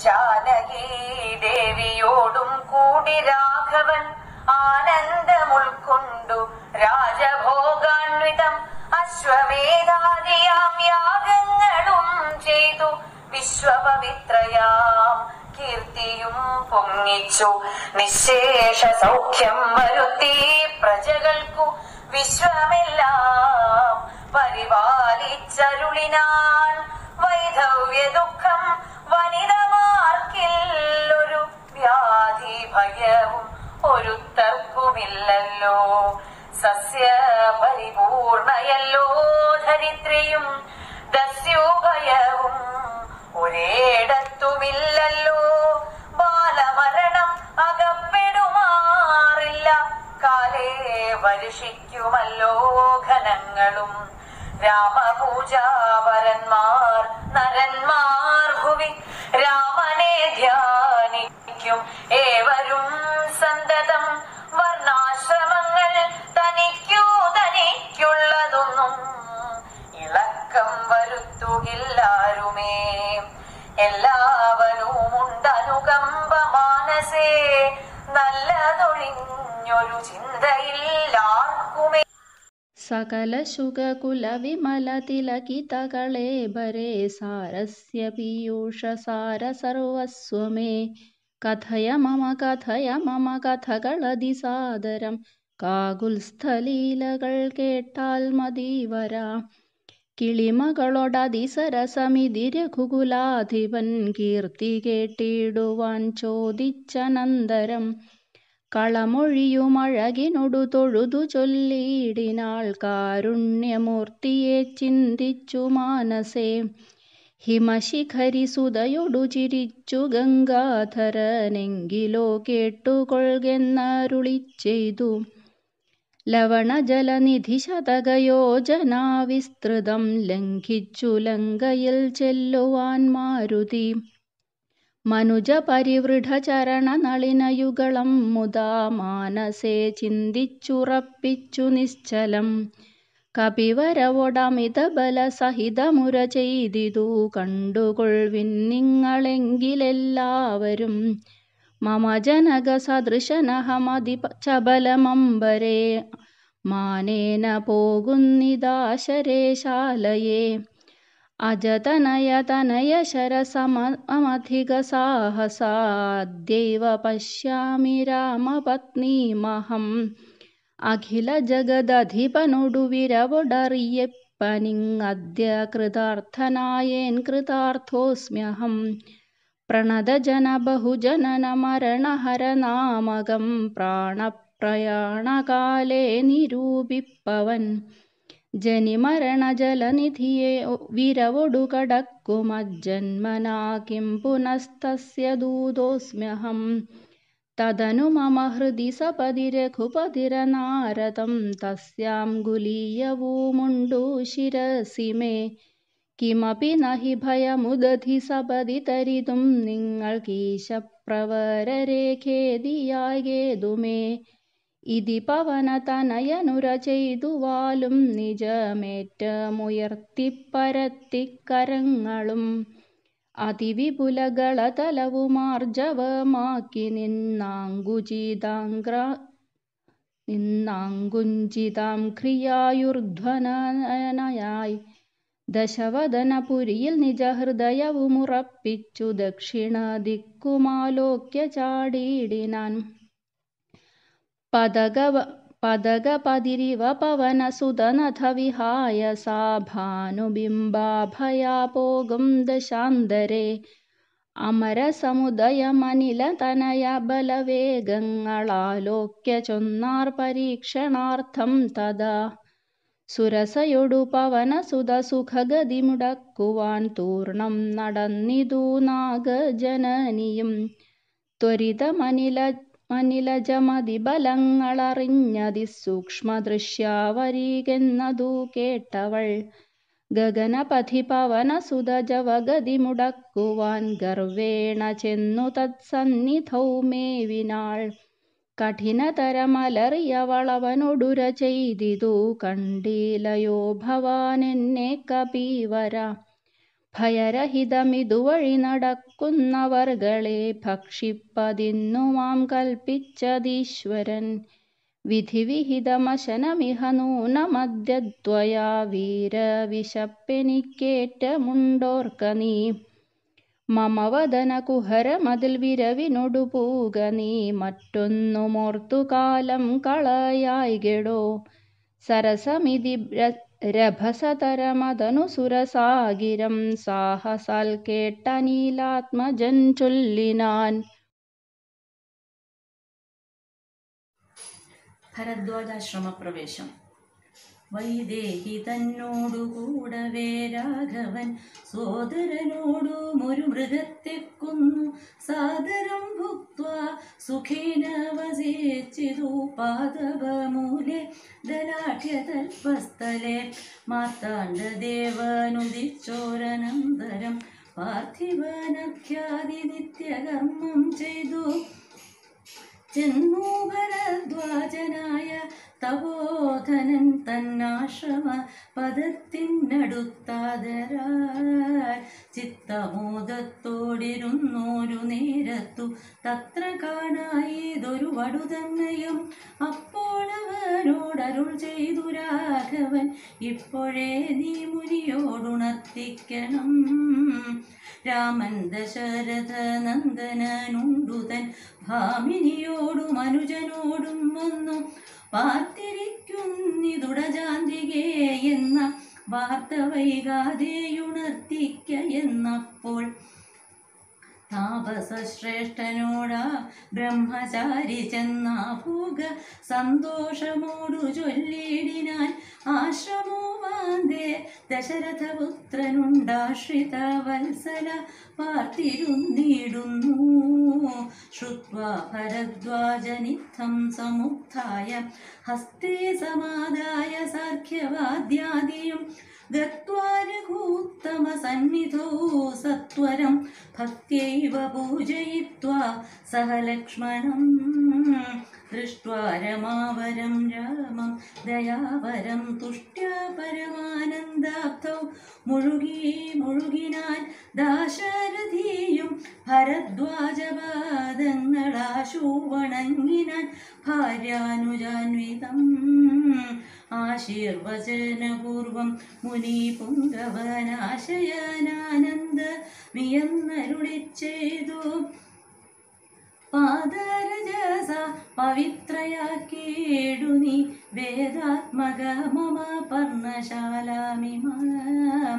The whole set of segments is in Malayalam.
ജാനകി ദേവിയോടും കൂടി രാഘവൻ ആനന്ദമുൾക്കൊണ്ടു രാജഭോഗാന്വിതം അശ്വമേധാദിയാം യാഗങ്ങളും ചെയ്തു വിശ്വപവിത്രയാം കീർത്തിയും പൊങ്ങിച്ചു നിശേഷ സൗഖ്യം വരുത്തി പ്രജകൾക്കു വിശ്വമെല്ലാം പരിപാലിച്ചരുളിനാൻ വൈധവ്യ ദുഃഖം വനിതമാർക്കില്ലൊരു വ്യാധി ഭയവും ഒരുത്തർക്കുമില്ലല്ലോ സസ്യ പരിപൂർണയല്ലോ ധരിത്രിയും ദസ്യോഭയവും ഒരേടത്തുമില്ലല്ലോ ബാലമരണം അകപ്പെടുമാറില്ല കാലേ വർഷിക്കുമല്ലോ ഘനങ്ങളും രാമപൂജാപരന്മാർ നരന്മാർ ഭുവി രാമനെ ധ്യാനിക്കും ഏവരും സന്തതം വർണ്ണാശ്രമങ്ങൾ തനിക്കു തനിക്കുള്ളതൊന്നും ഇളക്കം വരുത്തുകില്ലാരുമേ എല്ലാവനുമുണ്ടനുകമ്പ മാനസേ നല്ലതൊഴിഞ്ഞൊരു ചിന്തയില്ലാർക്കുമേ സകല ശുഗകുലവിമല തിലകിതകളേബരേ സാരസ്യ പീയൂഷസാര സർവസ്വമേ കഥയ മമ കഥയ മമ കഥകളതി സാദരം കാകുൽസ്ഥലീലകൾ കേട്ടാൽ മതീവരാ കിളിമകളൊടതിസരസമിതി രഘുകുലാധിപൻ കീർത്തി കേട്ടിടുവാൻ ചോദിച്ചനന്തരം കളമൊഴിയുമഴകിനൊടു തൊഴുതു ചൊല്ലിയിടിനാൾ കാരുണ്യമൂർത്തിയെ ചിന്തിച്ചു മാനസേ ഹിമശിഖരി സുതയൊടു ചിരിച്ചു ഗംഗാധരനെങ്കിലോ കേട്ടുകൊൾകെന്നരുളി ചെയ്തു ലവണജലനിധി ശതകയോജനാ വിസ്തൃതം ലംഘിച്ചു ലങ്കയിൽ ചെല്ലുവാൻ മാരുതി മനുജ പരിവൃഢ ചരണ നളിനയുഗളം മുതാ മാനസേ ചിന്തിച്ചുറപ്പിച്ചു നിശ്ചലം കപിവരവൊടമിത ബല സഹിതമുര ചെയ്തിതു കണ്ടുകൊൾവിൻ നിങ്ങളെങ്കിലെല്ലാവരും മമ ജനക സദൃശനഹമതി ചബലമമ്പരേ മാനേന പോകുന്നിദാശരേശാലയേ അജതനയ തനയ ശരസമധിക സാഹസാദ്യൈവ പശ്യാമി രാമപത്നീമഹം അഖില ജഗദധിപനൊടു വിരവൊടറിയപ്പനിങ്ങദ്യ കൃതാർത്ഥനായേൻ കൃതാർത്ഥോസ്മ്യഹം പ്രണതജന ബഹുജനന മരണഹരനാമകം പ്രാണപ്രയാണകാലേ നിരൂപിപ്പവൻ ജനിമരണജലനിധിയെ വിരവൊടു കടക്കുമജ്ജന്മനാ കിം പുനസ്തസ്യ ദൂതോസ്മ്യഹം തദനു മമ ഹൃദി സപതി രഘുപതിരനാരദം തസ്യാം ഗുലീയവൂമുണ്ടു ശിരസി മേ കിമപി നഹി ഭയമുദധി സപതി തരിതും നിങ്ങൾക്കീശപ്രവരരെ ഖേദിയാകേതുമേ ഇതി പവനതനയനുര ചെയ്തുവാലും നിജമേറ്റമുയർത്തിപ്പരത്തിക്കരങ്ങളും അതിവിപുലകളതലവുമാർജവമാക്കി നിന്നാങ്കുചിതാംഗ്ര നിന്നാങ്കുഞ്ചിതാം ക്രിയായുർധ്വനയായി ദശവദനപുരിയിൽ നിജഹൃദയവുമുറപ്പിച്ചു ദക്ഷിണ ദിക്കുമാലോക്യ ചാടിയിടിനാൻ പദഗവ പദഗപതിരിവ പവനസുതനഥ വിഹായ സാ ഭാനുബിംബാഭയാ പോകും ദശാന്തരെ അമരസമുദയമനിലതനയ ബലവേഗങ്ങളാലോക്യ ചൊന്നാർ പരീക്ഷണാർത്ഥം തഥാ സുരസയൊടു പവനസുത സുഖഗതി മുടക്കുവാൻ തൂർണം നടന്നിതു നാഗജനനിയും ത്വരിതമനില മനിലജമതിബലങ്ങളറിഞ്ഞതി സൂക്ഷ്മദൃശ്യാവരീകെന്നതു കേട്ടവൾ ഗഗനപഥി പവനസുതജവഗതി മുടക്കുവാൻ ഗർവേണ ചെന്നു തത്സന്നിധൗ മേവിനാൾ കഠിനതരമലറിയവളവനൊടുര ചെയ്തിതു കണ്ടീലയോ ഭവാൻ എന്നെ കപീവര ഭയരഹിതമിതുവഴി നടക്കുന്നവർകളെ ഭക്ഷിപ്പതിന്നുമാം കൽപ്പിച്ചതീശ്വരൻ വിധിവിഹിതമശനമിഹ നൂനമദ്യദ്വയാ വീരവിശപ്പെനിക്കേറ്റമുണ്ടോർക്ക നീ മമ വദന കുഹരമതിൽ വിരവിനൊടു പൂക നീ മറ്റൊന്നുമോർത്തു കാലം കളയായികെടോ സരസമിതി രഭസതരമതനു സുരസാഗിരം സാഹസാൽ കേട്ടനീലാത്മജൻ ചൊല്ലിനാൻ ഭരദ്വാജാശ്രമപ്രവേശം വൈദേഹി തന്നോടുകൂടവേ രാഘവൻ സോദരനോടും ഒരു മൃഗത്തെ കൊന്നു സാദരം ഭുക്വാ സുഖേന വസിച്ചിതു പാദവമൂലെ ദലാഠ്യതൽപസ്ഥലെ മാർത്താണ്ഡദേവനുദിച്ചോരനന്തരം പാർത്ഥിവനഖ്യാതി നിത്യകർമ്മം ചെയ്തു ചെന്നു ഭരദ്വാജനായ തപോധനൻ തന്നാശ്രമ പദത്തിനടുത്താദരാൽ ചിത്തമോദത്തോടിരുന്നോരു നേരത്തു തത്ര കാണായതൊരു വടുതന്നെയും അപ്പോഴവനോടരുൾ ചെയ്തു രാഘവൻ ഇപ്പോഴേ നീ മുനിയോടുണർത്തിക്കണം രാമൻ ദശരഥ നന്ദനുണ്ടുതൻ ഭാമിനിയോടും അനുജനോടും വന്നു പാർത്തിരിക്കുന്നിതുടജാന്തികേ എന്ന വാർത്ത വൈകാതെയുണർത്തിക്ക എന്നപ്പോൾ താപസശ്രേഷ്ഠനോടാ ബ്രഹ്മചാരി ചെന്നാഭൂക സന്തോഷമോടു ചൊല്ലിടിനാൻ ആശ്രമോ വാന്തേ ദശരഥപുത്രനുണ്ടാശ്രിത വത്സല പാർത്തിരുന്നിടുന്നു ശ്രുത്വാ ഭരദ്വാജനിത്തം സമുത്ഥായ ഹസ്തേ സമാദായ സാർഖ്യവാദ്യാദിയും ഗത്വാരഘൂത്തമസന്നിധോ സത്വരം ഭക്ത്യൈവ പൂജയിത്വാ സഹ ലക്ഷ്മണം ദൃഷ്ട്വാ രമാവരം രാമം ദയാവരം തുഷ്ട്യാ പരമാനന്ദാബ്ധൗ മുഴുകി മുഴുകിനാൻ ദാശരഥിയും ഭരദ്വാജപാദങ്ങളാശു വണങ്ങിനാൻ ഭാര്യാനുജാൻവിതം ആശീർവചനപൂർവം മുനി പുങ്കവനാശയനാനന്ദ മിയന്നരുളി ചെയ്തു പാദരജസ പവിത്രയാക്കേടു നീ വേദാത്മക മമ പർണശാലാമിമാം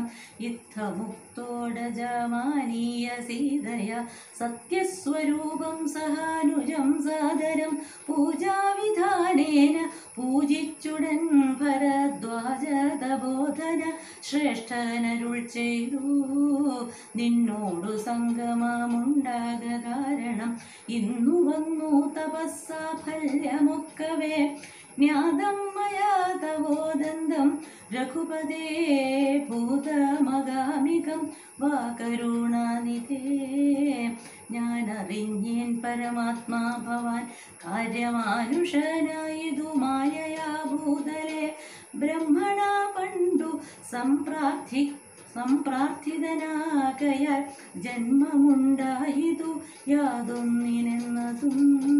ഇത്തമുക്തോടജമാനീയ സീതയ സത്യസ്വരൂപം സഹാനുജം സാദരം പൂജാവിധാനേന പൂജിച്ചുടൻ ഭരദ്വാജതബോധന ശ്രേഷ്ഠനരുൾ ചെയ്തു നിന്നോടു സംഗമമുണ്ടാക കാരണം ഇന്നു വന്നു തപസ്സാഫല്യമൊക്കവേ ജ്ഞാതം മയാ തവോദന്തം രഘുപതേ ഭൂതമഗാമികം വാ കരുണാനിധേ ഞാനറിഞ്ഞേൻ പരമാത്മാ ഭവാൻ കാര്യമാനുഷനായിതു മായയാ ഭൂതലെ ബ്രഹ്മണ പണ്ടു സംപ്രാർത്ഥി സംപ്രാർത്ഥിതനാകയാൽ ജന്മമുണ്ടായിതു യാതൊന്നിനെന്നതും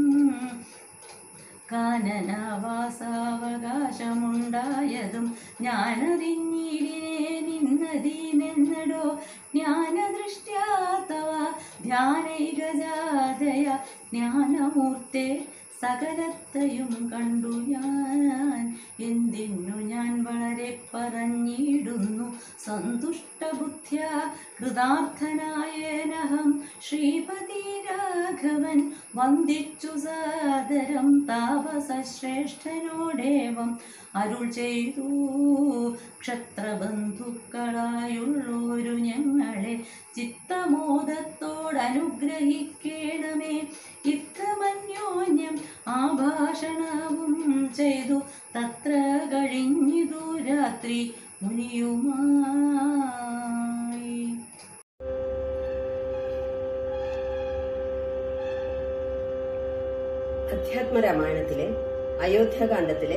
കാനനവാസാവകാശമുണ്ടായതും ഞാനറിഞ്ഞിടിനേ നിന്നതീനെന്നടോ ജ്ഞാനദൃഷ്ട്യാത്തവ ധ്യാനൈകജാതയ ജ്ഞാനമൂർത്തെ സകലത്തെയും കണ്ടു ഞാൻ എന്തിനു ഞാൻ വളരെ പറഞ്ഞിടുന്നു സന്തുഷ്ടബുദ്ധ്യ കൃതാർത്ഥനായനഹം ശ്രീപതി രാഘവൻ വന്ദിച്ചു സാദരം താപസശ്രേഷ്ഠനോടേവം അരുൾ ചെയ്തു ക്ഷത്രബന്ധുക്കളായുള്ളോരു ഞങ്ങളെ ചിത്തമോദത്തോടനുഗ്രഹിക്കണമേ ഇത്തമന്യോന്യം ആഭാഷണവും ചെയ്തു തത്ര കഴിഞ്ഞിതു രാത്രി മുനിയുമായി അധ്യാത്മരാമായണത്തിലെ അയോധ്യാകാന്ഡത്തിലെ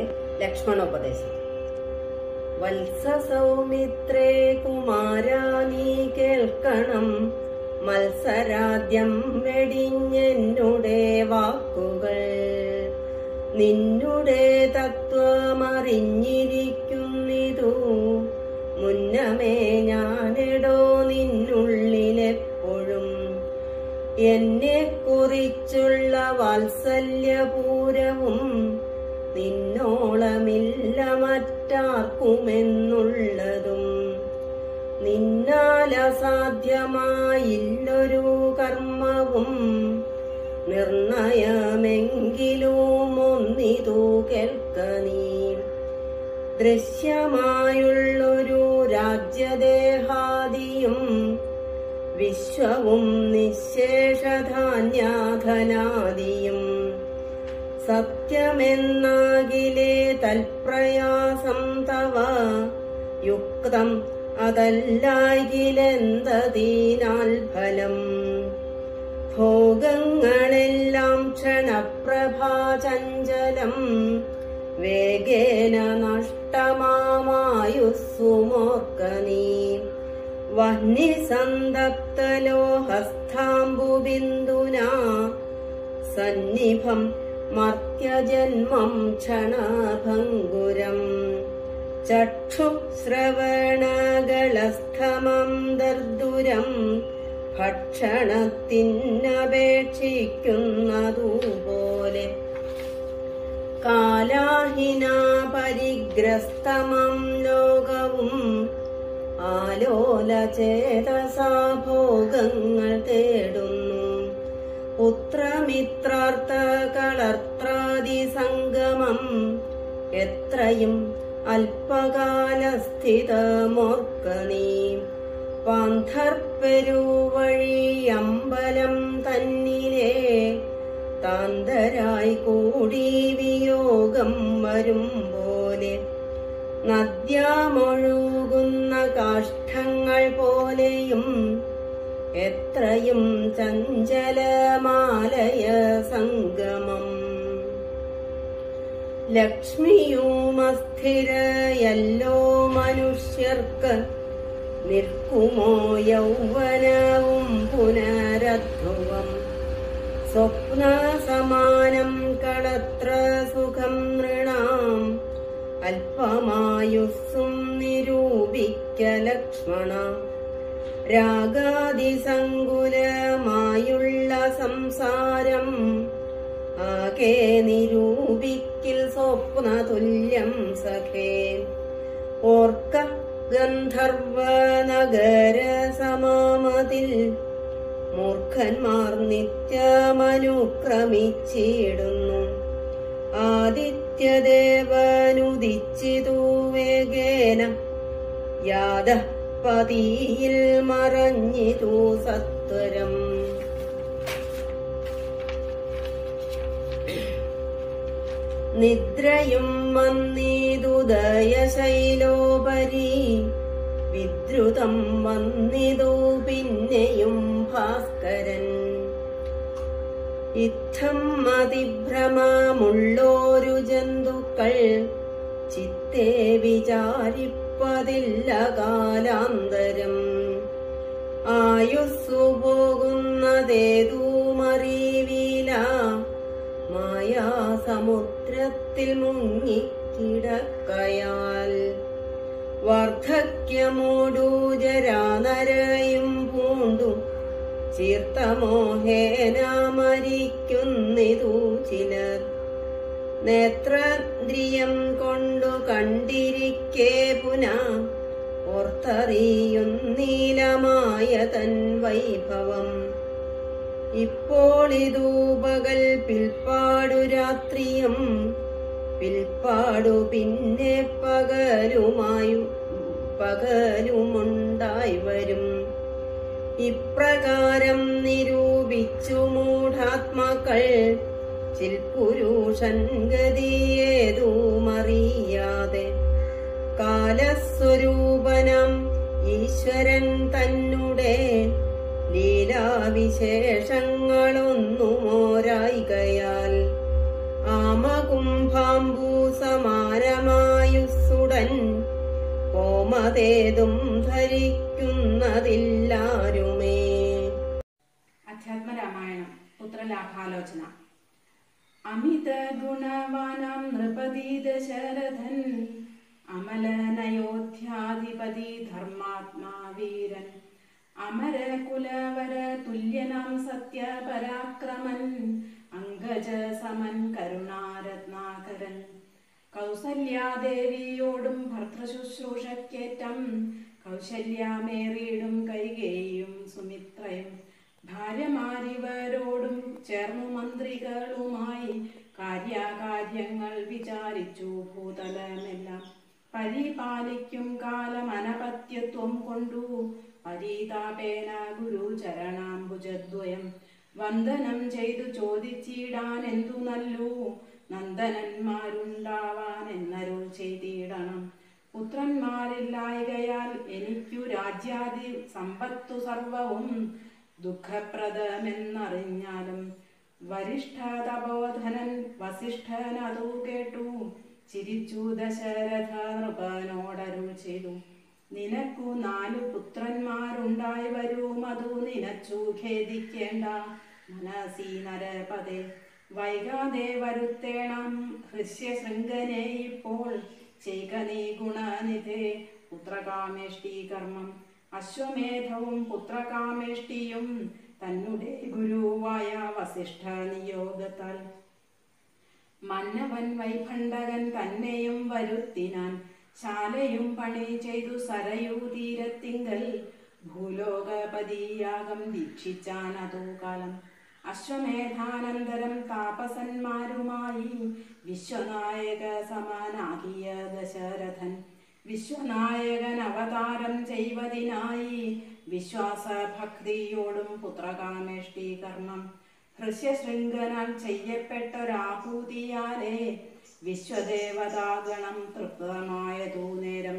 ലക്ഷ്മണോപദേശം വത്സ സൗമിത്രേ കുമാരാനീകേ കേൾക്കണം മത്സരാദ്യം വെടിഞ്ഞെന്നുടെ വാക്കുകൾ നിന്നുടെ തത്വമറിഞ്ഞിരിക്കുന്നിതു മുന്നമേ ഞാനെടോ നിന്നുള്ളിലെപ്പോഴും എന്നെ കുറിച്ചുള്ള വാത്സല്യപൂരവും നിന്നോളമില്ല മറ്റാർക്കുമെന്നുള്ളതും നിന്നാൽ അസാധ്യമായില്ലൊരു കർമ്മവും നിർണയമെങ്കിലും ഒന്നിതു കേൾക്ക നീ ദൃശ്യമായുള്ളൊരു രാജ്യദേഹാദിയും വിശ്വവും നിശേഷധാന്യാധനാദിയും സത്യമെന്നാകിലേ തൽപ്രയാസം തവ യുക്തം അതല്ലാകിലെന്തതീനാൽ ഫലം ഭോഗങ്ങളെല്ലാം ക്ഷണപ്രഭാചഞ്ചലം വേഗേന നഷ്ടമാമായുസ്സുമോർക്ക നീ വഹ്നിസന്തപ്തലോഹസ്ഥാംബുബിന്ദുനാ സന്നിഭം മർത്യജന്മം ക്ഷണഭംഗുരം ചക്ഷുശ്രവണകളസ്ഥമം ദർദുരം ഭക്ഷണത്തിനപേക്ഷിക്കുന്നതുപോലെ കാലാഹിന പരിഗ്രസ്തമം ലോകവും ആലോല ചേതസാ ഭോഗങ്ങൾ തേടുന്നു പുത്രമിത്രാർത്ഥ കളർത്രാദി സംഗമം എത്രയും അല്പകാലസ്ഥിതമോർക്ക നീ പാന്ധർപ്പെരുവഴി അമ്പലം തന്നിലെ താന്തരായി കൂടി വിയോഗം വരും പോലെ നദ്യാമൊഴുകുന്ന കാഷ്ഠങ്ങൾ പോലെയും എത്രയും ചഞ്ചലമാലയ സംഗമം ലക്ഷ്മിയുമസ്ഥിരയല്ലോ മനുഷ്യർക്ക് നിൽക്കുമോ യൗവനവും പുനരധ്രുവം സ്വപ്ന സമാനം കളത്ര സുഖം നൃണാം അല്പമായുസ്സും നിരൂപിക്ക ലക്ഷ്മണ രാഗാതിസങ്കുലമായുള്ള സംസാരം ആകെ നിരൂപിക്കിൽ സ്വപ്നതുല്യം സഖേ ഓർക്ക ഗന്ധർവ നഗര സമാമതിൽ മൂർഖന്മാർ നിത്യമനുക്രമിച്ചിടുന്നു ആദിത്യദേവനുദിച്ചിതു വേഗേന യാദ പതിയിൽ മറഞ്ഞിതു സത്വരം നിദ്രയും വന്നിതുദയശൈലോപരി വിദ്രുതം വന്നിതു പിന്നെയും ഭാസ്കരൻ ഇത്തം അതിഭ്രമമുള്ളോരു ജന്തുക്കൾ ചിത്തെ വിചാരിപ്പതില്ല കാലാന്തരം ആയുസ്സു പോകുന്നതേതൂമറിവില മായാസമുദ്രത്തിൽ മുങ്ങിക്കിടക്കയാൽ വാർദ്ധക്യമോടു ജരാനരയും പൂണ്ടു ചീർത്തമോഹേന മരിക്കുന്നിതു ചിലർ നേത്രന്ദ്രിയം കൊണ്ടു കണ്ടിരിക്കേ പുന ഓർത്തറിയുന്നീലമായ തൻ വൈഭവം ഇപ്പോൾ ഇതു പകൽ പിൽപ്പാടു രാത്രിയും പിൽപ്പാടു പിന്നെ പകലുമായു പകലുമുണ്ടായി വരും ഇപ്രകാരം നിരൂപിച്ചു മൂഢാത്മാക്കൾ ചിൽപുരുഷൻ ഗതിയേതുമറിയാതെ കാലസ്വരൂപനം ഈശ്വരൻ തന്നെ ലീലാവിശേഷങ്ങളൊന്നുമോരായികയാൽ ആമകുംഭാംബൂ സമാനമായുസ്സുടൻ കോമതേതും ധരിക്കുന്നതില്ലാരും പുത്രലാഭാലോചന അമിത ഗുണവാനാം നൃപതി ദശരഥൻ അമലനയോധ്യാധിപതി ധർമാത്മാ വീരൻ അമരകുലവര തുല്യനാം സത്യപരാക്രമൻ അങ്കജ സമൻ കരുണാരത്നാകരൻ കൗസല്യാദേവിയോടും ഭർത്തൃശുശ്രൂഷക്കേറ്റം കൗശല്യമേറിയിടും കൈകേയും സുമിത്രയും ഭാര്യമാരിവരോടും ചേർന്നു മന്ത്രികളുമായി കാര്യകാര്യങ്ങൾ വിചാരിച്ചു ഭൂതലമെല്ലാം പരിപാലിക്കും കാലം അനപത്യത്വം കൊണ്ടു പരീതാപേന ഗുരുചരണാംബുജദ്വയം വന്ദനം ചെയ്തു ചോദിച്ചിടാൻ എന്തു നല്ലു നന്ദനന്മാരുണ്ടാവാൻ എന്നരുൾ ചെയ്തിടണം പുത്രന്മാരില്ലായകയാൽ എനിക്കു രാജ്യാദി സമ്പത്തു സർവവും ദുഃഖപ്രദമെന്നറിഞ്ഞാലും വരിഷ്ഠ തപോധനൻ വസിഷ്ഠനതു കേട്ടു ചിരിച്ചു ദശരഥ നൃപനോടരുൾ ചെയ്തു നിനക്കു നാലു പുത്രന്മാരുണ്ടായി വരും അതു നിനച്ചു ഖേദിക്കേണ്ട മനസീ നരപദേ വൈകാതെ വരുത്തേണം ഹൃസ്യശൃംഗനെ ഇപ്പോൾ ചെയ്ക നീ ഗുണനിധേ പുത്രകാമേഷ്ടി കർമ്മം അശ്വമേധവും പുത്രകാമേഷ്ടിയും തന്നെ ഗുരുവായ വസിഷ്ഠ നിയോഗത്താൽ മന്നവൻ വൈഭണ്ഡകൻ തന്നെയും വരുത്തിനാൻ ശാലയും പണി ചെയ്തു സരയൂ തീരത്തിങ്കൽ ഭൂലോകപതിയാകം ദീക്ഷിച്ചാൻ അതോ കാലം അശ്വമേധാനന്തരം താപസന്മാരുമായി വിശ്വനായക സമാനാകിയ ദശരഥൻ വിശ്വനായകൻ അവതാരം ചെയ്വതിനായി വിശ്വാസഭക്തിയോടും പുത്രകാമേഷ്ടി കർമ്മം ഹൃസ്യശൃംഗനാൽ ചെയ്യപ്പെട്ടൊരാഭൂതിയാലേ വിശ്വദേവതാഗണം തൃപ്തമായതു നേരം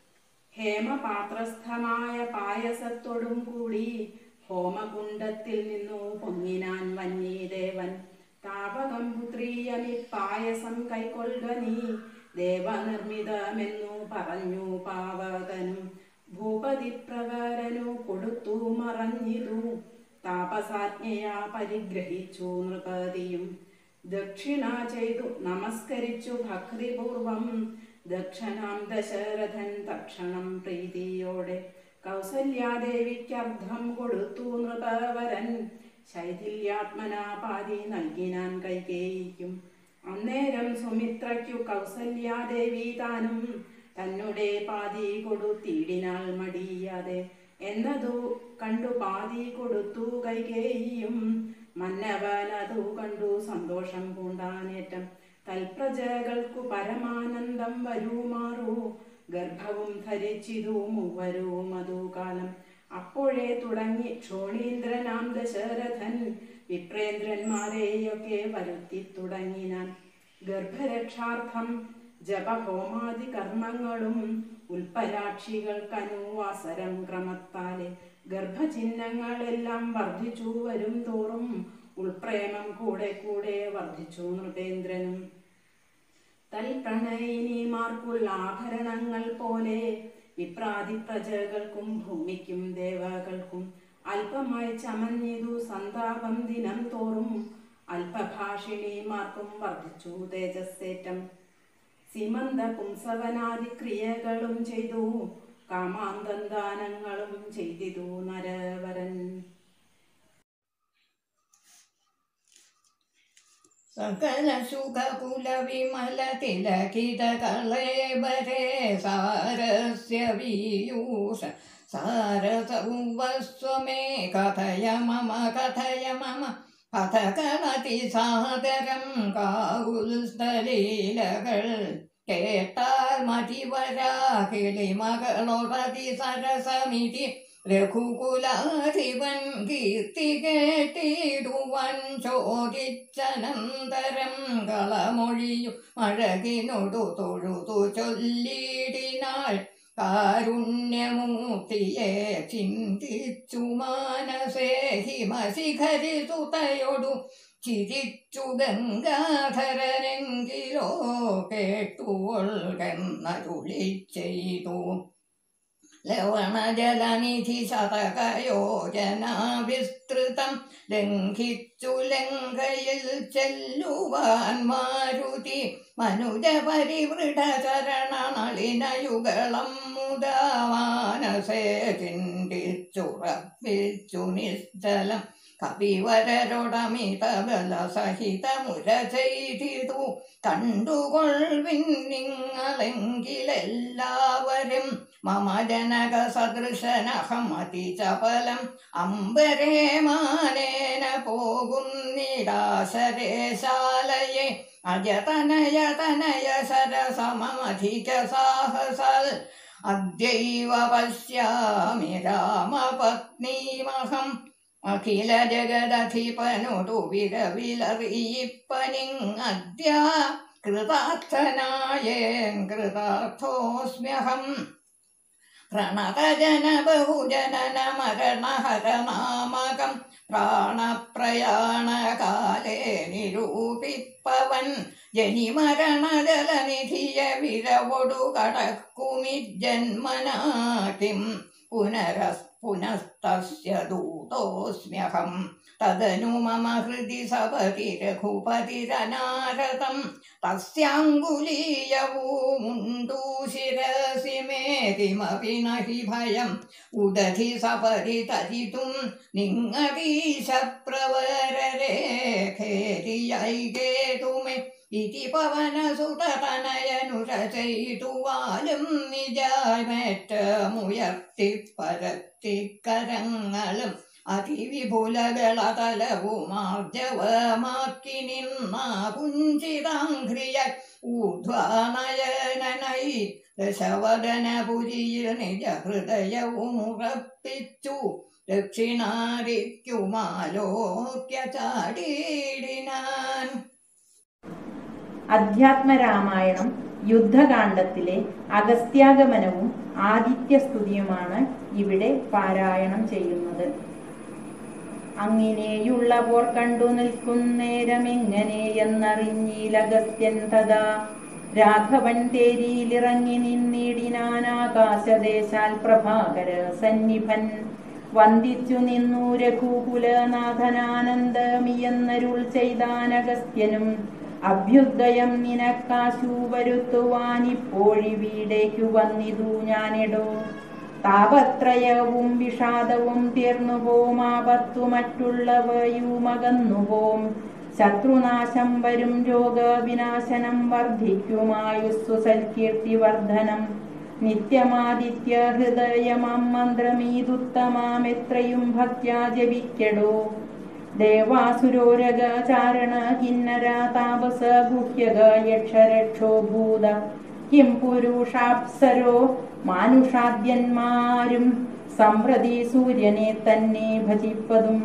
ഹേമപാത്രസ്ഥമായ പായസത്തോടും കൂടി ഹോമകുണ്ടത്തിൽ നിന്നു പൊങ്ങിനാൻ വന്യദേവൻ താപകം പുത്രീയമി പായസം കൈക്കൊള്ളുക നീ ദേവനിർമ്മിതമെന്നു പറഞ്ഞു പാവകനും ഭൂപതി പ്രകാരനു കൊടുത്തു മറഞ്ഞിതു താപസാജ്ഞയാ പരിഗ്രഹിച്ചു നൃപതിയും ദക്ഷിണ ചെയ്തു നമസ്കരിച്ചു ഭക്തിപൂർവം ദക്ഷനാം ദശരഥൻ തക്ഷണം പ്രീതിയോടെ കൗസല്യാദേവിക്കർദ്ധം കൊടുത്തു നൃപവരൻ ശൈഥില്യാത്മനാ പാതി നൽകിനാൻ കൈകേയിക്കും അന്നേരം സുമിത്രയ്ക്കു കൗസല്യാദേവി താനും തന്നെ പാതി കൊടുത്തിടിനാൾ മടിയാതെ എന്നതു കണ്ടു പാതി കൊടുത്തു കൈകേയിയും മന്നവനതു കണ്ടു സന്തോഷം പൂണ്ടാനേറ്റം തൽപ്രജകൾക്കു പരമാനന്ദം വരുമാറു ഗർഭവും ധരിച്ചിതു മൂവരും അതു കാലം അപ്പോഴേ തുടങ്ങി ക്ഷോണീന്ദ്രനാം ദശരഥൻ വിപ്രേന്ദ്രന്മാരെയൊക്കെ വരുത്തി തുടങ്ങിനാൻ ഗർഭരക്ഷാർത്ഥം ജപഹോമാദി കർമ്മങ്ങളും ഉൽപ്പലാക്ഷികൾക്കനുവാസരം ക്രമത്താലെ ഗർഭചിഹ്നങ്ങളെല്ലാം വർദ്ധിച്ചു വരും തോറും ഉൾപ്രേമം കൂടെ കൂടെ വർദ്ധിച്ചു നൃപേന്ദ്രനും തൽപ്രണയിനിമാർക്കുള്ള ആഭരണങ്ങൾ പോലെ വിപ്രാതി പ്രജകൾക്കും ഭൂമിക്കും ദേവകൾക്കും അല്പമായി ചമഞ്ഞിതു സന്താപം ദിനം തോറും അല്പഭാഷിണിമാർക്കും വർദ്ധിച്ചു തേജസ്സേറ്റം സീമന്ത പുംസവനാദി ക്രിയകളും ചെയ്തു കാമാന്തന്ദാനങ്ങളും ചെയ്തിതു നരവരൻ സകല സുഖകുല വിമല തിലകിത കളേബരേ സാരസ്യ വീയൂഷ സാരസൗവസ്വമേ കഥയ മമ കഥയ മമ കഥകളതി സാദരം കാവുൽസ്ഥലീലകൾ കേട്ടാൽ മതിവരാ കിളിമകളൊരതി സരസമിതി രഘുകുലാധിപൻ കീർത്തി കേട്ടിടുവൻ ചോദിച്ചനന്തരം കളമൊഴിയും അഴകിനൊടു തൊഴുതു ചൊല്ലിടിനാൾ കാരുണ്യമൂർത്തിയെ ചിന്തിച്ചു മാനസേ ഹിമശിഖരി സുതയൊടു ചിരിച്ചു ഗംഗാധരനെങ്കിലോ കേട്ടുകൊൾകെന്നരുളി ചെയ്തു ലവണജലനിധി ശതകയോജന വിസ്തൃതം ലംഘിച്ചു ലങ്കയിൽ ചെല്ലുവാൻ മാരുതി മനുജ പരിവൃഢ ചരണ നളിനയുഗളം മുദാമാനസേ ചിന്തിച്ചുറപ്പിച്ചു നിശ്ചലം കവിവരരൊടമിത ബല സഹിതമുര ചെയ്തിതു കണ്ടുകൊൾവിൻ നിങ്ങളെങ്കിലെല്ലാവരും മമ ജനക സദൃശനഹമതി ചപലം അമ്പരേ മാനേന പോകും നിരാശരേശാലയെ അജതനയതനയ സരസമധിക സാഹസൽ അദ്യൈവ പശ്യാമി രാമപത്നീമഹം അഖില ജഗദധിപനൊടു വിരവിലറിയിപ്പനിങ്ങദ്യ കൃതാർത്ഥനായേൻ കൃതാർത്ഥോസ്മ്യഹം പ്രണതജന ബഹുജനന മരണഹരനാമകം പ്രാണപ്രയാണകാലേ നിരൂപിപ്പവൻ ജനിമരണജലനിധിയ വിരവൊടു കടക്കുമി ജന്മനാ കിം പുനരസ് പുനസ്തസ്യ ദൂതോസ്മ്യഹം തദനു മമ ഹൃദി സപതി രഘുപതിരനാരതം തസ്യാങ്കുലീയവൂമുണ്ടു ശിരസി മേതിമപി നഹി ഭയം ഉദധി സപരി തരിതും നിങ്ങടീശപ്രവരരേഖേരിയൈകേതുമെ ഇതി പവനസുതനയനുര ചെയ്തുവാലും നിജാമേറ്റമുയർത്തി പരത്തിക്കരങ്ങളും അതിവിപുലകളതലവുമാർജവമാക്കി നിന്ന പുഞ്ചിതാഘ്രിയ ഊർധ്വാനയനനൈ ദശവദനപുരിയിൽ നിജ ഹൃദയവും ഉറപ്പിച്ചു ദക്ഷിണാരിക്കുമാലോക്യ ചാടിയിടിനാൻ അധ്യാത്മരാമായണം യുദ്ധകാണ്ഡത്തിലെ അഗസ്ത്യാഗമനവും ആദിത്യസ്തുതിയുമാണ് ഇവിടെ പാരായണം ചെയ്യുന്നത് അങ്ങിനെയുള്ള പോർ കണ്ടു നിൽക്കുന്നേരമെങ്ങനെയെന്നറിഞ്ഞീലഗസ്ത്യൻ തഥാ രാഘവൻ തേരിയിലിറങ്ങി നിന്നിടിനാൻ ആകാശദേശാൽ പ്രഭാകര സന്നിഭൻ വന്ദിച്ചു നിന്നു രഘുകുലനാഥനാനന്ദമിയെന്നരുൾ ചെയ്താനഗസ്ത്യനും അഭ്യുദയം നിനക്കാശു വരുത്തുവാനിപ്പോഴിവീടേക്കു വന്നിതു ഞാനെടോ താപത്രയവും വിഷാദവും തീർന്നുപോം ആപത്തു മറ്റുള്ളവയുമകന്നുപോം ശത്രുനാശം വരും രോഗവിനാശനം വർദ്ധിക്കുമായുസ്സു സൽകീർത്തിവർദ്ധനം നിത്യമാദിത്യ ഹൃദയമം മന്ത്രമീതുത്തമാമെത്രയും ഭക്ത്യാ ജപിക്കടോ ദേവാസുരോരഗചാരണ കിന്നര താപസ ഗുഹ്യക യക്ഷരക്ഷോ ഭൂത കിം പുരുഷാപ്സരോ മാനുഷാദ്യന്മാരും സമ്പ്രതി സൂര്യനെ തന്നെ ഭജിപ്പതും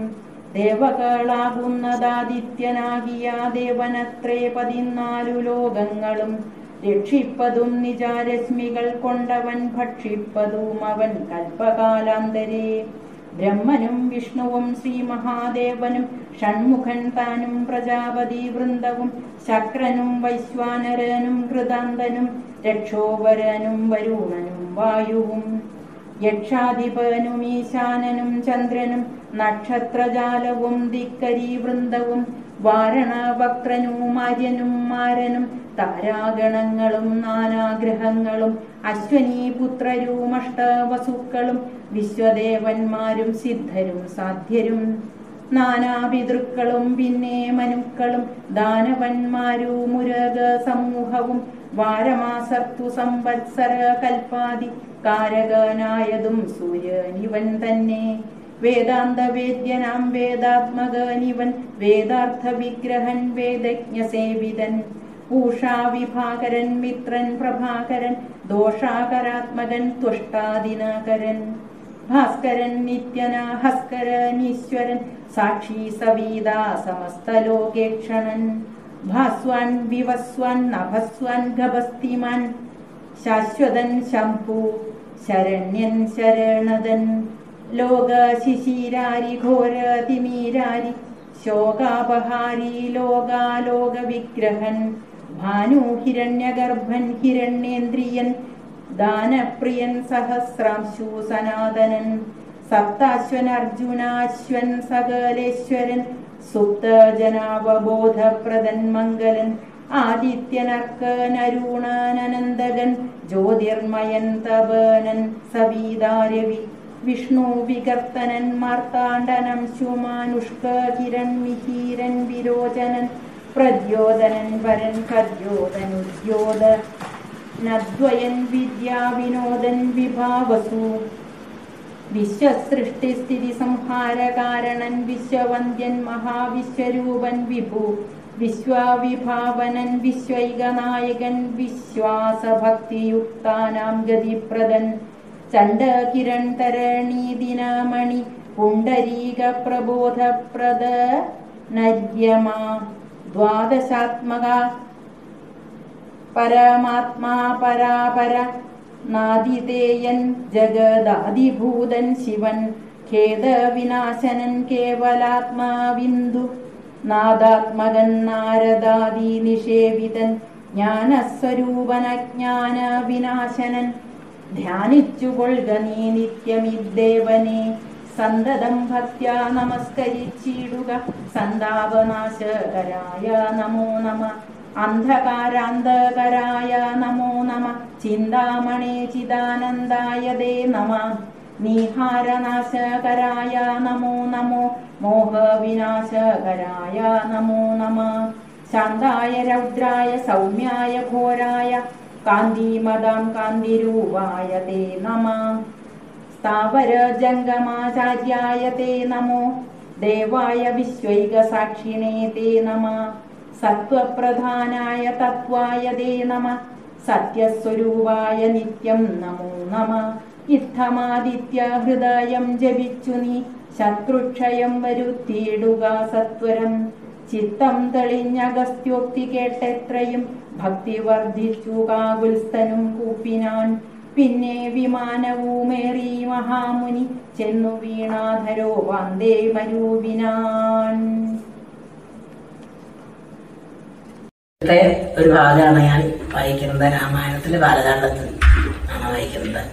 ദേവകളാകുന്നതാദിത്യനാകിയ ദേവനത്രേ പതിനാലു ലോകങ്ങളും രക്ഷിപ്പതും നിജാരശ്മികൾ കൊണ്ടവൻ ഭക്ഷിപ്പതും അവൻ കൽപ്പകാലാന്തരേ ബ്രഹ്മനും വിഷ്ണുവും ശ്രീ മഹാദേവനും ഷൺമുഖൻ താനും പ്രജാപതി വൃന്ദവും ശക്രനും വൈശ്വാനരനും കൃതാന്തനും രക്ഷോവരനും വരുണനും വായുവും യക്ഷാധിപനും ഈശാനനും ചന്ദ്രനും നക്ഷത്രജാലവും ദിക്കരി വൃന്ദവും വാരണവക്രനും ആര്യനും മാരനും താരാഗണങ്ങളും നാനാഗ്രഹങ്ങളും അശ്വനീ പുത്രരും അഷ്ടവസുക്കളും വിശ്വദേവന്മാരും സിദ്ധരും സാധ്യരും നാനാപിതൃക്കളും പിന്നെ മനുക്കളും ദാനവന്മാരും മുരക സമൂഹവും വാരമാസർത്തു സംവത്സര കൽപ്പാതി കാരകനായതും സൂര്യനിവൻ തന്നെ വേദാന്ത വേദ്യനാം വേദാത്മകനിവൻ വേദാർത്ഥ വിഗ്രഹൻ വേദജ്ഞ സേവിതൻ പൂഷാ വിഭാകരൻ മിത്രൻ പ്രഭാകരൻ ദോഷാകരാത്മകൻ തുഷ്ടാദിനാകരൻ ഭാസ്കരൻ നിത്യന ഹസ്കരൻ ഈശ്വരൻ സാക്ഷി സവീത സമസ്തലോകേക്ഷണൻ ഭാസ്വാൻ വിവസ്വാൻ നഭസ്വാൻ ഗഭസ്തിമാൻ ശാശ്വതൻ ശംഭു ശരണ്യൻ ശരണതൻ ലോക ശിശിരാരി ഘോര തിമീരാരി ശോകാപഹാരി ലോകാലോക വിഗ്രഹൻ ഭാനു ഹിരണ്യഗർഭൻ ഹിരണ്യേന്ദ്രിയൻ ദാനപ്രിയൻ സഹസ്രാംശു സനാതനൻ സപ്താശ്വൻ അർജുനാശ്വൻ സകലേശ്വരൻ സുപ്ത ജനാവബോധപ്രദൻ മംഗലൻ ആദിത്യനർക്കൻ അരുണാനന്ദകൻ ജ്യോതിർമയൻ തപനൻ സവീതാരവി വിഷ്ണു വികർത്തനൻ മാർത്താണ്ഡനം ശുമാനുഷ്ക കിരൺ മിഹീരൻ വിരോചനൻ പ്രദ്യോതനൻ വരൻ കര്യോദനുദ്യോത നദ്വയൻ വിദ്യാവിനോദൻ വിഭാവസു വിശ്വസൃഷ്ടിസ്ഥിതി സംഹാരകാരണൻ വിശ്വവന്ദ്യൻ മഹാവിശ്വരൂപൻ വിഭു വിശ്വവിഭാവനൻ വിശ്വൈകനായകൻ വിശ്വാസഭക്തിയുക്താനാം ഗതിപ്രദൻ ചണ്ഡകിരൺ തരണീദിനമണി പുണ്ടരീക പ്രബോധപ്രദ നര്യമാ ദ്വാദശാത്മക പരമാത്മാ പരാപര നാദിതേയൻ ജഗദാദിഭൂതൻ ശിവൻ ഖേദവിനാശനൻ കേവലാത്മാവിന്ദു നാദാത്മകൻ നാരദാദി നിഷേവിതൻ ജ്ഞാനസ്വരൂപനജ്ഞാന വിനാശനൻ ധ്യാനിച്ചുകൊള്ളുക നീ നിത്യമിദ്ദേവനെ സന്തതം ഭക്ത്യാ നമസ്കരിച്ചിടുക സന്താപനാശകരായ നമോ നമ അന്ധകാരാന്തകരായ നമോ നമ ചിന്താമണേ ചിദാനന്ദായ ദേ നമ നീഹാരനാശകരായ നമോ നമോ മോഹവിനാശകരായ നമോ നമ ശാന്തായ രൗദ്രായ സൗമ്യായ ഘോരായ കാന്തിമതാം കാന്തിരൂപായ തേ നമ സ്ഥാവര ജംഗമാചാര്യായ തേ നമോ ദേവായ വിശ്വൈക സാക്ഷിണേ തേ നമ സത്വപ്രധാനായ തത്വായ തേ നമ സത്യസ്വരൂപായ നിത്യം നമോ നമ ഇത്തമാദിത്യ ഹൃദയം ജപിച്ചു നീ ശത്രുക്ഷയം വരുത്തിയിടുക സത്വരം ചിത്തം തെളിഞ്ഞഗസ്ത്യോക്തി കേട്ടെത്രയും ഭക്തി വർദ്ധിച്ചു കാകുൽസ്ഥനും കൂപ്പിനാൻ പിന്നെ വിമാനവുമേറി മഹാമുനി ചെന്നു വീണാധരോ വന്ദേ മരൂപിനാൻ ഇന്നത്തെ ഒരു ഭാഗമാണ് ഞാൻ വായിക്കുന്നത് രാമായണത്തിലെ ബാലകാണ്ഡത്തിൽ ആണ് വായിക്കുന്നത്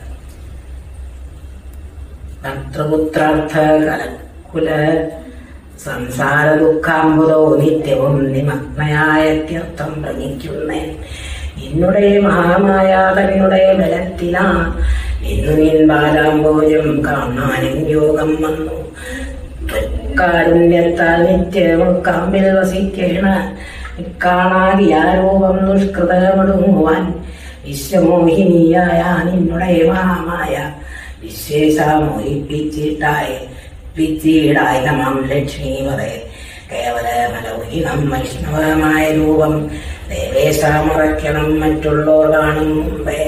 ഭർത്തൃപുത്രാർത്ഥ കലക്കുല സംസാര ദുഃഖാമ്പുതോ നിത്യവും നിമഗ്നയായത്യർത്ഥം ഭ്രമിക്കുന്നേ നിന്നുടെ മഹാമായ തന്നുടെ ബലത്തിലാ ഇന്നു നിൻ ബാലാംബോജം കാണാനും യോഗം വന്നു കാരുണ്യത്താൽ നിത്യവും കാമ്പിൽ വസിക്കേണ കാണാതിയാരൂപം ദുഷ്കൃതമൊടുങ്ങുവാൻ വിശ്വമോഹിനിയായ നിന്നുടെ മഹാമായ വിശേഷമോഹിപ്പിച്ചിട്ടായി പിച്ചിടായ നമം ലക്ഷ്മീപതേ കേവലമലൗകികം വൈഷ്ണവമായ രൂപം ദേവേശാമറയ്ക്കണം മറ്റുള്ളവർ കാണും മുമ്പേ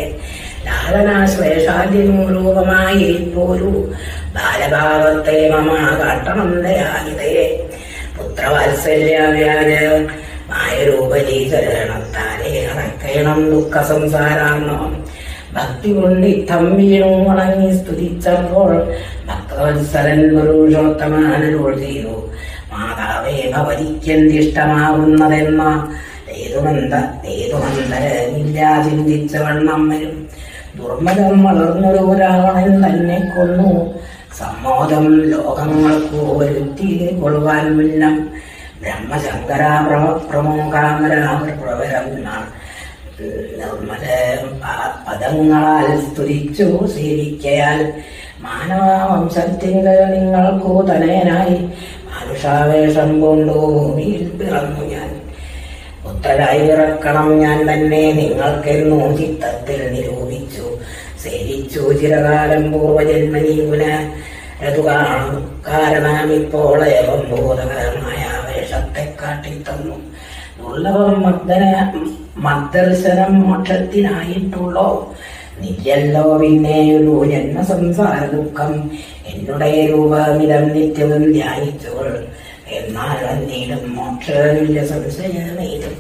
ലാലനാശ്ലേഷാദ്യരൂപമായി പോരു ബാലഭാവത്തെ മമ കാട്ടണം ദയാഹിതേ പുത്രവാത്സല്യവ്യാജ മായരൂപരീകരണത്താലേ അറക്കണം ദുഃഖ സംസാരാന്നോ ഭക്തി കൊണ്ട് ഇത്തം വീണു വണങ്ങി സ്തുതിച്ചപ്പോൾ ഭക്തവത്സരൻ പുരുഷോത്തമാനോട് ചെയ്തു മാതാവേ ഭവതിക്കെന്തിഷ്ടമാകുന്നതെന്ന ഏതുമന്ത ഏതുമന്തരമില്ല ചിന്തിച്ച വണ്ണം വരും ദുർമലം വളർന്നൊരു രാവണൻ തന്നെ കൊന്നു സമ്മോദം ലോകങ്ങൾക്കു വരുത്തി കൊള്ളുവാൻ മുന്നം ബ്രഹ്മശങ്കര പ്രമോകാമരാവരം നിർമ്മല പ- പദങ്ങളാൽ സ്തുതിച്ചു സേവിക്കയാൽ മാനവ വംശത്തിങ്കൽ നിങ്ങൾക്കു തനയനായി മനുഷാവേഷം കൊണ്ടു ഭൂമിയിൽ പിറന്നു ഞാൻ പുത്രരായി പിറക്കണം ഞാൻ തന്നെ നിങ്ങൾക്കെന്നു ചിത്തത്തിൽ നിരൂപിച്ചു സേവിച്ചു ചിരകാലം പൂർവജന്മനി പുന രതു കാണും കാരണം ഇപ്പോൾ ഏവം ബോധകരമായ വേഷത്തെ കാട്ടിത്തന്നു ദുർലഭം മർദ്ദന മർദ്ദർശനം മോക്ഷത്തിനായിട്ടുള്ളോ നിത്യല്ലോ പിന്നെയൊരു ജന്മസംസാര ദുഃഖം എന്നുടെ രൂപമിതം നിത്യവും ധ്യാനിച്ചുകൊൾ എന്നാൽ വന്നീടും മോക്ഷമില്ല സംശയമേതും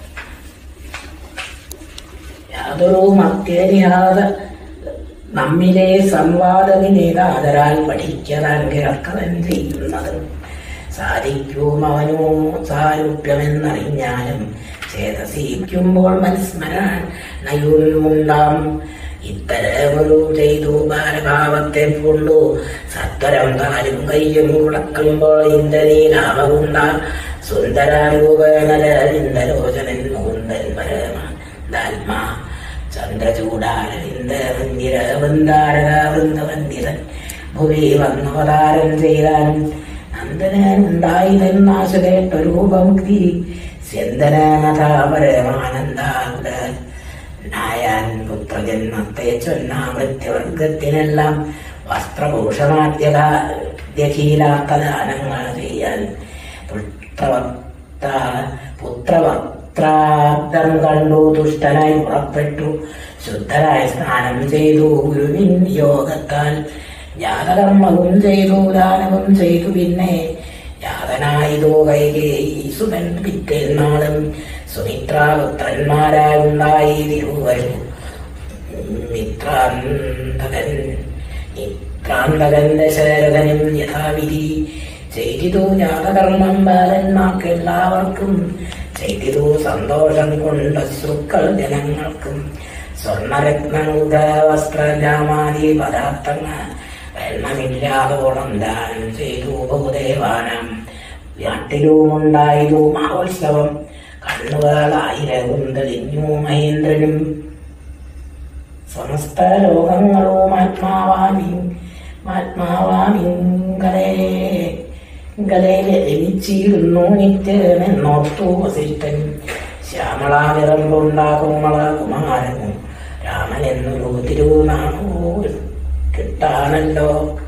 യാതൊരു മത്യരിയാത നമ്മിലെ സംവാദവിനേതാതരാൽ പഠിക്കതാൻ കിഴക്കവൻ ചെയ്യുന്നത് സാധിക്കും അവനോ സാരൂപ്യമെന്നറിഞ്ഞാലും ചേതസിക്കുമ്പോൾ മത്സ്മരാൻ നയുണ്ടാം ഇത്തരമൊരു ചെയ്തു ബാലഭാവത്തെ കൊണ്ടു സത്വരം കാലും കയ്യും കുടക്കുമ്പോൾ ഇന്ദ്രനീലാമകുണ്ട സുന്ദരൂപനരവിന്ദലോചനൻ മുകുന്ദൻ പരമാത്മാ ചന്ദ്രചൂടാരവിന്ദമന്ദിരവൃന്ദാരവൃന്ദവന്ദിരൻ ഭുവി വന്നവതാരം ചെയ്താലും നന്ദനുണ്ടായിതെന്നാശു കേട്ട രൂപമുക്തി സ്യന്തനമതാപരമാനന്ദാകുല നായാൻ പുത്രജന്മത്തെ ചൊന്ന മൃത്യവർഗത്തിനെല്ലാം വസ്ത്രഭൂഷണാദ്യശീലാത്തദാനങ്ങൾ ചെയ്യാൻ പുത്രവക്ത പുത്രവക്ത്രാബ്ദം കണ്ടു തുഷ്ടനായി പുറപ്പെട്ടു ശുദ്ധരായി സ്നാനം ചെയ്തു ഗുരുവിൻ യോഗത്താൽ ജാതകർമ്മവും ചെയ്തു ദാനവും ചെയ്തു പിന്നെ യാതനായതോ കൈകേസുതൻ പിറ്റേന്നാളും സുമിത്രാപുത്രന്മാരായുണ്ടായി തിരുവരു മിത്രാന്തകൻ മിത്രാന്തകൻ ദശരഥനും യഥാവിധി ചെയ്തിതു ജാതകർമ്മം ബാലന്മാർക്ക് എല്ലാവർക്കും ചെയ്തിതു സന്തോഷം കൊണ്ട് അശ്രുക്കൾ ജനങ്ങൾക്കും സ്വർണരത്നമുഖ വസ്ത്രജാമാതി പദാർത്ഥങ്ങൾ വെള്ളമില്ലാതോളം ദാനം ചെയ്തു ബഹുദേവാനം നാട്ടിലുമുണ്ടായതു മഹോത്സവം കണ്ണുകളായിരവും തെളിഞ്ഞു മഹേന്ദ്രനും സമസ്ത ലോകങ്ങളും ആത്മാവാമി ആത്മാവാമിങ്കലേ ഗലയിലെ ലഭിച്ചിരുന്നു നിത്യമെന്നോർത്തു വസിഷ്ഠൻ ശ്യാമളാനിറം കൊണ്ടാകുമള കുമാരനും രാമൻ എന്നൊരു തിരുനാമോ കിട്ടാണല്ലോ